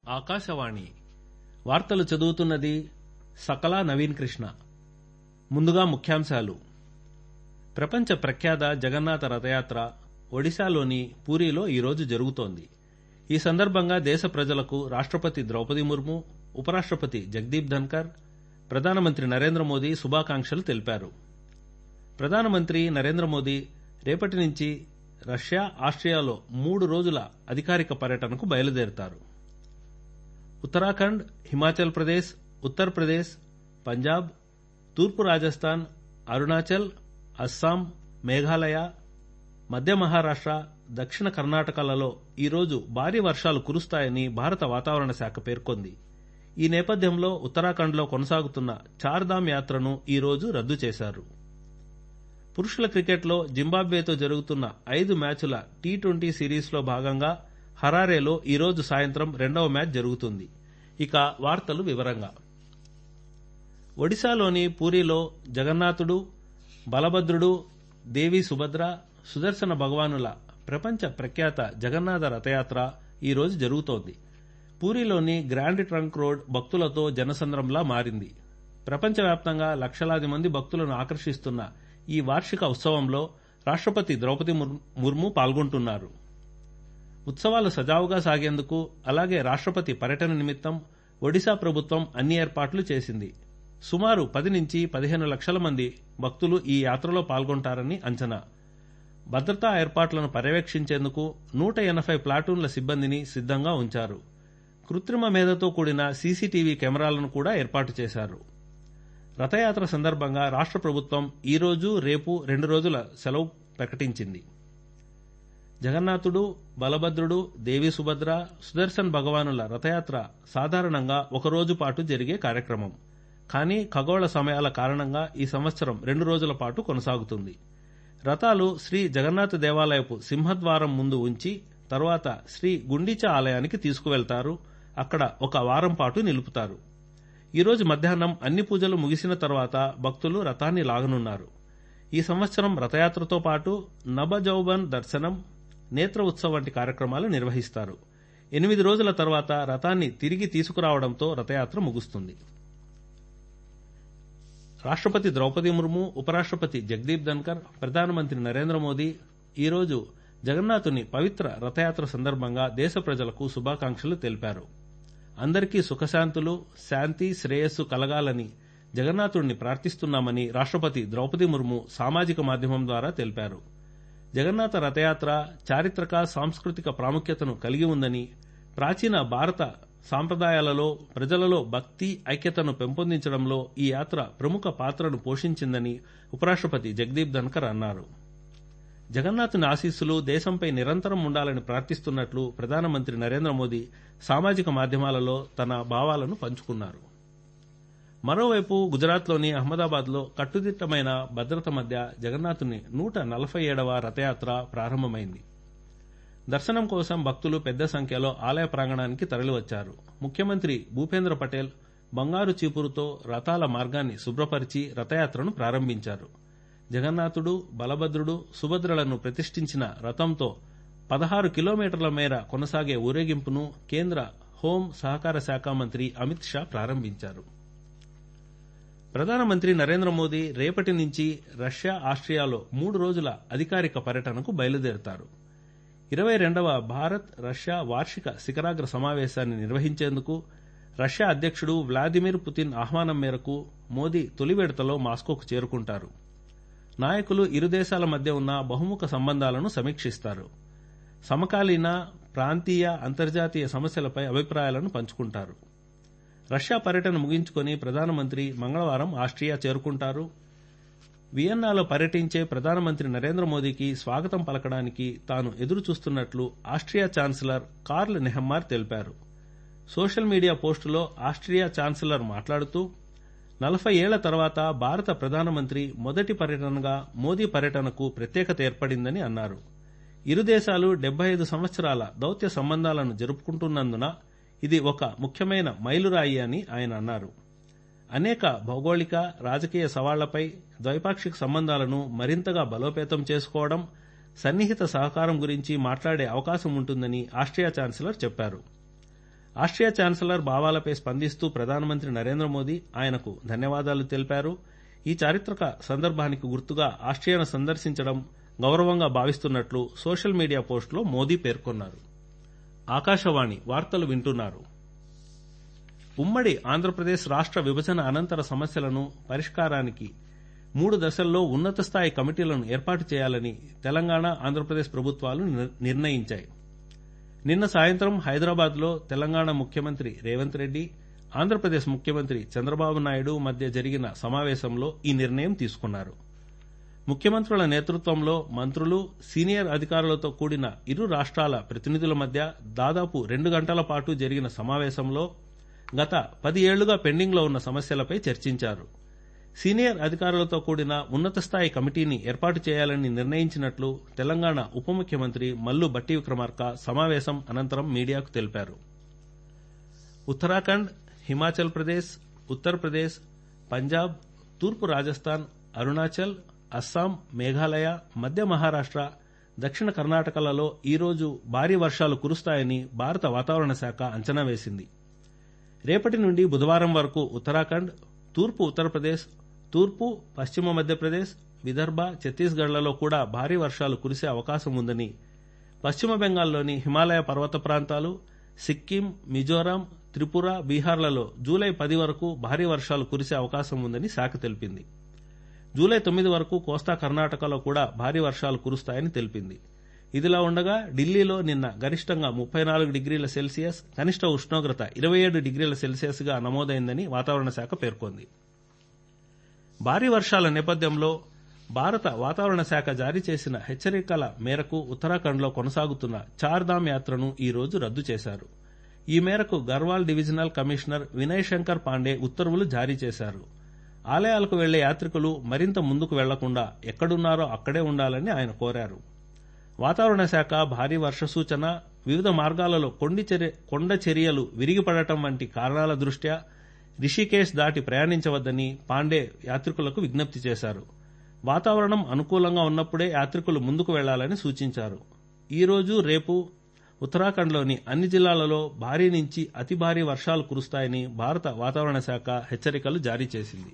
ఆకాశవాణి వార్తలు చదువుతున్నది సకలా నవీన్ కృష్ణ ముందుగా ముఖ్యాంశాలు ప్రపంచ ప్రఖ్యాత జగన్నాథ రథయాత్ర ఒడిశాలోని పూరీలో ఈరోజు జరుగుతోంది ఈ సందర్భంగా దేశ ప్రజలకు రాష్టపతి ద్రౌపది ముర్ము ఉపరాష్టపతి జగదీప్ ధన్కర్ ప్రధానమంత్రి నరేంద్ర మోదీ శుభాకాంక్షలు తెలిపారు ప్రధానమంత్రి నరేంద్ర మోదీ రేపటి నుంచి రష్యా ఆస్ట్రియాలో మూడు రోజుల అధికారిక పర్యటనకు బయలుదేరతారు ఉత్తరాఖండ్ హిమాచల్ ప్రదేశ్ ఉత్తరప్రదేశ్ పంజాబ్ తూర్పు రాజస్థాన్ అరుణాచల్ అస్సాం మేఘాలయ మధ్య మహారాష్ట దక్షిణ కర్ణాటకలలో ఈరోజు భారీ వర్షాలు కురుస్తాయని భారత వాతావరణ శాఖ పేర్కొంది ఈ నేపథ్యంలో ఉత్తరాఖండ్లో కొనసాగుతున్న చార్ధామ్ యాత్రను ఈరోజు రద్దు చేశారు పురుషుల క్రికెట్లో జింబాబ్వేతో జరుగుతున్న ఐదు మ్యాచుల టీ ట్వంటీ సిరీస్లో భాగంగా హరారేలో ఈరోజు సాయంత్రం రెండవ మ్యాచ్ జరుగుతుంది ఇక వార్తలు వివరంగా ఒడిశాలోని పూరిలో జగన్నాథుడు బలభద్రుడు దేవి సుభద్ర సుదర్శన భగవానుల ప్రపంచ ప్రఖ్యాత జగన్నాథ రథయాత్ర ఈరోజు జరుగుతోంది పూరిలోని గ్రాండ్ ట్రంక్ రోడ్ భక్తులతో జనసంద్రంలా మారింది ప్రపంచవ్యాప్తంగా లక్షలాది మంది భక్తులను ఆకర్షిస్తున్న ఈ వార్షిక ఉత్సవంలో రాష్టపతి ద్రౌపది ముర్ము పాల్గొంటున్నారు ఉత్సవాలు సజావుగా సాగేందుకు అలాగే రాష్టపతి పర్యటన నిమిత్తం ఒడిశా ప్రభుత్వం అన్ని ఏర్పాట్లు చేసింది సుమారు పది నుంచి పదిహేను లక్షల మంది భక్తులు ఈ యాత్రలో పాల్గొంటారని అంచనా భద్రతా ఏర్పాట్లను పర్యవేక్షించేందుకు నూట ఎనభై ప్లాటూన్ల సిబ్బందిని సిద్దంగా ఉంచారు కృత్రిమ మేధతో కూడిన సీసీటీవీ కెమెరాలను కూడా ఏర్పాటు చేశారు రథయాత్ర సందర్భంగా రాష్ట ప్రభుత్వం ఈ రోజు రేపు రెండు రోజుల సెలవు ప్రకటించింది జగన్నాథుడు బలభద్రుడు దేవి సుభద్ర సుదర్శన్ భగవానుల రథయాత్ర సాధారణంగా ఒక రోజు పాటు జరిగే కార్యక్రమం కానీ ఖగోళ సమయాల కారణంగా ఈ సంవత్సరం రెండు రోజుల పాటు కొనసాగుతుంది రథాలు శ్రీ జగన్నాథ దేవాలయపు సింహద్వారం ముందు ఉంచి తర్వాత శ్రీ గుండిచ ఆలయానికి తీసుకువెళ్తారు అక్కడ ఒక వారం పాటు నిలుపుతారు ఈరోజు మధ్యాహ్నం అన్ని పూజలు ముగిసిన తర్వాత భక్తులు రథాన్ని లాగనున్నారు ఈ సంవత్సరం రథయాత్రతో పాటు నబజౌబన్ దర్శనం నేత్ర ఉత్సవ్ వంటి కార్యక్రమాలు నిర్వహిస్తారు ఎనిమిది రోజుల తర్వాత రథాన్ని తిరిగి తీసుకురావడంతో రథయాత్ర ముగుస్తుంది రాష్టపతి ద్రౌపది ముర్ము ఉపరాష్టపతి జగదీప్ ధన్కర్ ప్రధానమంత్రి నరేంద్ర మోదీ ఈరోజు జగన్నాథుని పవిత్ర రథయాత్ర సందర్భంగా దేశ ప్రజలకు శుభాకాంక్షలు తెలిపారు అందరికీ సుఖశాంతులు శాంతి శ్రేయస్సు కలగాలని జగన్నాథుడిని ప్రార్థిస్తున్నామని రాష్టపతి ద్రౌపది ముర్ము సామాజిక మాధ్యమం ద్వారా తెలిపారు జగన్నాథ రథయాత్ర చారిత్రక సాంస్కృతిక ప్రాముఖ్యతను కలిగి ఉందని ప్రాచీన భారత సాంప్రదాయాలలో ప్రజలలో భక్తి ఐక్యతను పెంపొందించడంలో ఈ యాత్ర ప్రముఖ పాత్రను పోషించిందని ఉపరాష్టపతి జగదీప్ ధన్కర్ అన్నారు జగన్నాథుని ఆశీస్సులు దేశంపై నిరంతరం ఉండాలని ప్రార్థిస్తున్నట్లు ప్రధానమంత్రి నరేంద్ర మోదీ సామాజిక మాధ్యమాలలో తన భావాలను పంచుకున్నారు మరోవైపు గుజరాత్లోని అహ్మదాబాద్లో కట్టుదిట్టమైన భద్రత మధ్య జగన్నాథుని నూట నలభై ఏడవ రథయాత్ర ప్రారంభమైంది దర్శనం కోసం భక్తులు పెద్ద సంఖ్యలో ఆలయ ప్రాంగణానికి తరలివచ్చారు ముఖ్యమంత్రి భూపేంద్ర పటేల్ బంగారు చీపురుతో రథాల మార్గాన్ని శుభ్రపరిచి రథయాత్రను ప్రారంభించారు జగన్నాథుడు బలభద్రుడు సుభద్రలను ప్రతిష్ఠించిన రథంతో పదహారు కిలోమీటర్ల మేర కొనసాగే ఊరేగింపును కేంద్ర హోం సహకార శాఖ మంత్రి అమిత్ షా ప్రారంభించారు ప్రధానమంత్రి నరేంద్ర మోదీ రేపటి నుంచి రష్యా ఆస్ట్రియాలో మూడు రోజుల అధికారిక పర్యటనకు బయలుదేరతారు ఇరవై రెండవ భారత్ రష్యా వార్షిక శిఖరాగ్ర సమావేశాన్ని నిర్వహించేందుకు రష్యా అధ్యక్షుడు వ్లాదిమిర్ పుతిన్ ఆహ్వానం మేరకు మోదీ తొలి విడతలో మాస్కోకు చేరుకుంటారు నాయకులు ఇరు దేశాల మధ్య ఉన్న బహుముఖ సంబంధాలను సమీక్షిస్తారు సమకాలీన ప్రాంతీయ అంతర్జాతీయ సమస్యలపై అభిప్రాయాలను పంచుకుంటారు రష్యా పర్యటన ముగించుకుని ప్రధానమంత్రి మంగళవారం ఆస్ట్రియా చేరుకుంటారు వియన్నాలో పర్యటించే ప్రధానమంత్రి నరేంద్ర మోదీకి స్వాగతం పలకడానికి తాను ఎదురు చూస్తున్నట్లు ఆస్ట్రియా ఛాన్సలర్ కార్ల్ నెహమ్మార్ తెలిపారు సోషల్ మీడియా పోస్టులో ఆస్ట్రియా ఛాన్సలర్ మాట్లాడుతూ నలభై ఏళ్ల తర్వాత భారత ప్రధానమంత్రి మొదటి పర్యటనగా మోదీ పర్యటనకు ప్రత్యేకత ఏర్పడిందని అన్నారు ఇరు దేశాలు డెబ్బై ఐదు సంవత్సరాల దౌత్య సంబంధాలను జరుపుకుంటున్నందున ఇది ఒక ముఖ్యమైన మైలురాయి అని ఆయన అన్నారు అనేక భౌగోళిక రాజకీయ సవాళ్లపై ద్వైపాక్షిక సంబంధాలను మరింతగా బలోపేతం చేసుకోవడం సన్నిహిత సహకారం గురించి మాట్లాడే అవకాశం ఉంటుందని ఆస్ట్రియా ఛాన్సలర్ చెప్పారు ఆస్ట్రియా ఛాన్సలర్ భావాలపై స్పందిస్తూ ప్రధానమంత్రి నరేంద్ర మోదీ ఆయనకు ధన్యవాదాలు తెలిపారు ఈ చారిత్రక సందర్భానికి గుర్తుగా ఆస్ట్రియాను సందర్శించడం గౌరవంగా భావిస్తున్నట్లు సోషల్ మీడియా పోస్టులో మోదీ పేర్కొన్నారు ఆకాశవాణి వార్తలు వింటున్నారు ఉమ్మడి ఆంధ్రప్రదేశ్ రాష్ట్ర విభజన అనంతర సమస్యలను పరిష్కారానికి మూడు దశల్లో ఉన్నత స్థాయి కమిటీలను ఏర్పాటు చేయాలని తెలంగాణ ఆంధ్రప్రదేశ్ ప్రభుత్వాలు నిర్ణయించాయి నిన్న సాయంత్రం హైదరాబాద్లో తెలంగాణ ముఖ్యమంత్రి రేవంత్ రెడ్డి ఆంధ్రప్రదేశ్ ముఖ్యమంత్రి చంద్రబాబు నాయుడు మధ్య జరిగిన సమావేశంలో ఈ నిర్ణయం తీసుకున్నారు ముఖ్యమంత్రుల నేతృత్వంలో మంత్రులు సీనియర్ అధికారులతో కూడిన ఇరు రాష్ట్రాల ప్రతినిధుల మధ్య దాదాపు రెండు గంటల పాటు జరిగిన సమావేశంలో గత పది ఏళ్లుగా పెండింగ్లో ఉన్న సమస్యలపై చర్చించారు సీనియర్ అధికారులతో కూడిన ఉన్నత స్థాయి కమిటీని ఏర్పాటు చేయాలని నిర్ణయించినట్లు తెలంగాణ ఉప ముఖ్యమంత్రి మల్లు బట్టి విక్రమార్క సమావేశం అనంతరం మీడియాకు తెలిపారు ఉత్తరాఖండ్ హిమాచల్ ప్రదేశ్ ఉత్తరప్రదేశ్ పంజాబ్ తూర్పు రాజస్థాన్ అరుణాచల్ అస్సాం మేఘాలయ మధ్య మహారాష్ట్ర దక్షిణ కర్ణాటకలలో ఈరోజు భారీ వర్షాలు కురుస్తాయని భారత వాతావరణ శాఖ అంచనా వేసింది రేపటి నుండి బుధవారం వరకు ఉత్తరాఖండ్ తూర్పు ఉత్తరప్రదేశ్ తూర్పు పశ్చిమ మధ్యప్రదేశ్ విదర్భ ఛత్తీస్గఢ్లలో కూడా భారీ వర్షాలు కురిసే అవకాశం ఉందని పశ్చిమ బెంగాల్లోని హిమాలయ పర్వత ప్రాంతాలు సిక్కిం మిజోరాం త్రిపుర బీహార్లలో జూలై పది వరకు భారీ వర్షాలు కురిసే అవకాశం ఉందని శాఖ తెలిపింది జూలై తొమ్మిది వరకు కోస్తా కర్ణాటకలో కూడా భారీ వర్షాలు కురుస్తాయని తెలిపింది ఇదిలా ఉండగా ఢిల్లీలో నిన్న గరిష్టంగా ముప్పై నాలుగు డిగ్రీల సెల్సియస్ కనిష్ట ఉష్ణోగ్రత ఇరవై ఏడు డిగ్రీల సెల్సియస్ గా నమోదైందని వాతావరణ శాఖ పేర్కొంది భారీ వర్షాల నేపథ్యంలో భారత వాతావరణ శాఖ జారీ చేసిన హెచ్చరికల మేరకు ఉత్తరాఖండ్లో కొనసాగుతున్న చార్ధామ్ యాత్రను ఈ రోజు రద్దు చేశారు ఈ మేరకు గర్వాల్ డివిజనల్ కమిషనర్ వినయ్ శంకర్ పాండే ఉత్తర్వులు జారీ చేశారు ఆలయాలకు వెళ్లే యాత్రికులు మరింత ముందుకు వెళ్లకుండా ఎక్కడున్నారో అక్కడే ఉండాలని ఆయన కోరారు వాతావరణ శాఖ భారీ వర్ష సూచన వివిధ మార్గాలలో కొండ చర్యలు విరిగిపడటం వంటి కారణాల దృష్ట్యా రిషికేశ్ దాటి ప్రయాణించవద్దని పాండే యాత్రికులకు విజ్ఞప్తి చేశారు వాతావరణం అనుకూలంగా ఉన్నప్పుడే యాత్రికులు ముందుకు వెళ్లాలని సూచించారు ఈ రోజు రేపు ఉత్తరాఖండ్లోని అన్ని జిల్లాలలో భారీ నుంచి అతి భారీ వర్షాలు కురుస్తాయని భారత వాతావరణ శాఖ హెచ్చరికలు జారీ చేసింది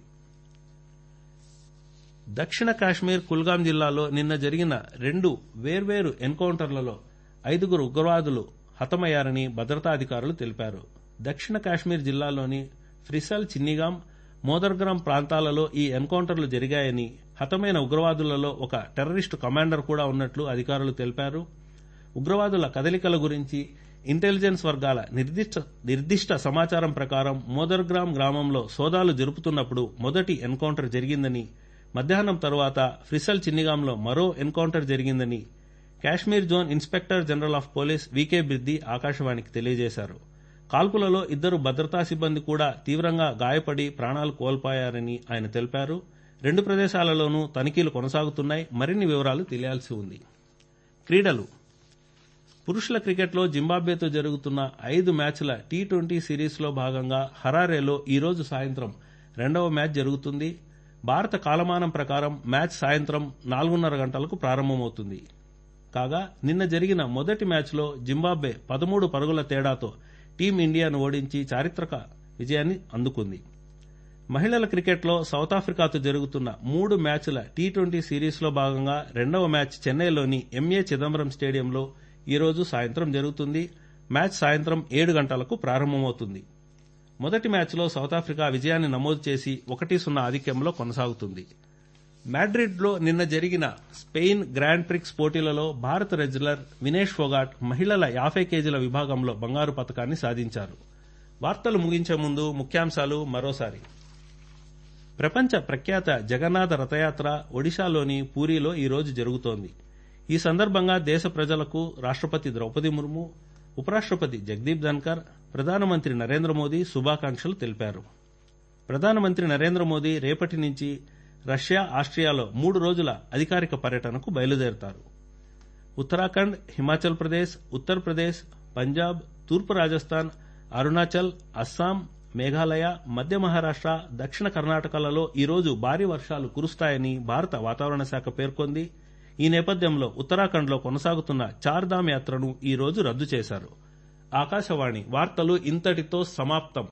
దక్షిణ కాశ్మీర్ కుల్గాం జిల్లాలో నిన్న జరిగిన రెండు వేర్వేరు ఎన్కౌంటర్లలో ఐదుగురు ఉగ్రవాదులు హతమయ్యారని భద్రతా అధికారులు తెలిపారు దక్షిణ కాశ్మీర్ జిల్లాలోని ఫ్రిసల్ చిన్నిగాం మోదర్గ్రామ్ ప్రాంతాలలో ఈ ఎన్కౌంటర్లు జరిగాయని హతమైన ఉగ్రవాదులలో ఒక టెర్రరిస్టు కమాండర్ కూడా ఉన్నట్లు అధికారులు తెలిపారు ఉగ్రవాదుల కదలికల గురించి ఇంటెలిజెన్స్ వర్గాల నిర్దిష్ట నిర్దిష్ట సమాచారం ప్రకారం మోదర్గ్రామ్ గ్రామంలో సోదాలు జరుపుతున్నప్పుడు మొదటి ఎన్కౌంటర్ జరిగిందని మధ్యాహ్నం తరువాత ఫ్రిసల్ చిన్నిగాంలో మరో ఎన్కౌంటర్ జరిగిందని Kashmir zone inspector general of police V K Birdi ఆకాశవాణికి తెలియజేశారు కాల్పులలో ఇద్దరు భద్రతా సిబ్బంది కూడా తీవ్రంగా గాయపడి ప్రాణాలు కోల్పోయారని ఆయన తెలిపారు రెండు ప్రదేశాలలోనూ తనిఖీలు కొనసాగుతున్నాయి మరిన్ని వివరాలు తెలియాల్సి ఉంది క్రీడలు పురుషుల క్రికెట్లో జింబాబ్వేతో జరుగుతున్న ఐదు మ్యాచ్ల టీ ట్వంటీ సిరీస్లో భాగంగా హరారేలో ఈరోజు సాయంత్రం రెండవ మ్యాచ్ జరుగుతుంది భారత కాలమానం ప్రకారం మ్యాచ్ సాయంత్రం నాలుగున్నర గంటలకు ప్రారంభమవుతుంది కాగా నిన్న జరిగిన మొదటి మ్యాచ్లో జింబాబ్వే పదమూడు పరుగుల తేడాతో టీమిండియాను ఓడించి చారిత్రక విజయాన్ని అందుకుంది మహిళల క్రికెట్లో సౌత్ ఆఫ్రికాతో జరుగుతున్న మూడు మ్యాచ్ల టీ ట్వంటీ సిరీస్లో భాగంగా రెండవ మ్యాచ్ చెన్నైలోని ఎంఏ చిదంబరం స్టేడియంలో ఈరోజు సాయంత్రం జరుగుతుంది మ్యాచ్ సాయంత్రం ఏడు గంటలకు ప్రారంభమవుతుంది మొదటి మ్యాచ్లో సౌత్ ఆఫ్రికా విజయాన్ని నమోదు చేసి ఒకటి సున్నా ఆధిక్యంలో కొనసాగుతుంది మాడ్రిడ్లో నిన్న జరిగిన స్పెయిన్ గ్రాండ్ ప్రిక్స్ పోటీలలో భారత రెజ్లర్ వినేష్ ఫోగాట్ మహిళల యాభై కేజీల విభాగంలో బంగారు పతకాన్ని సాధించారు వార్తలు ముగించే ముందు ముఖ్యాంశాలు మరోసారి ప్రపంచ ప్రఖ్యాత జగన్నాథ రథయాత్ర ఒడిశాలోని పూరీలో ఈరోజు జరుగుతోంది ఈ సందర్భంగా దేశ ప్రజలకు రాష్టపతి ద్రౌపది ముర్ము ఉపరాష్టపతి జగదీప్ ధన్కర్ ప్రధానమంత్రి నరేంద్ర మోదీ శుభాకాంక్షలు తెలిపారు ప్రధానమంత్రి నరేంద్ర మోదీ రేపటి నుంచి రష్యా ఆస్ట్రియాలో మూడు రోజుల అధికారిక పర్యటనకు బయలుదేరతారు ఉత్తరాఖండ్ హిమాచల్ ప్రదేశ్ ఉత్తరప్రదేశ్ పంజాబ్ తూర్పు రాజస్థాన్ అరుణాచల్ అస్సాం మేఘాలయ మధ్య మహారాష్ట్ర దక్షిణ కర్ణాటకలలో ఈరోజు భారీ వర్షాలు కురుస్తాయని భారత వాతావరణ శాఖ పేర్కొంది ఈ నేపథ్యంలో ఉత్తరాఖండ్లో కొనసాగుతున్న చార్ధామ్ యాత్రను ఈ రోజు రద్దు చేశారు ఆకాశవాణి వార్తలు ఇంతటితో సమాప్తం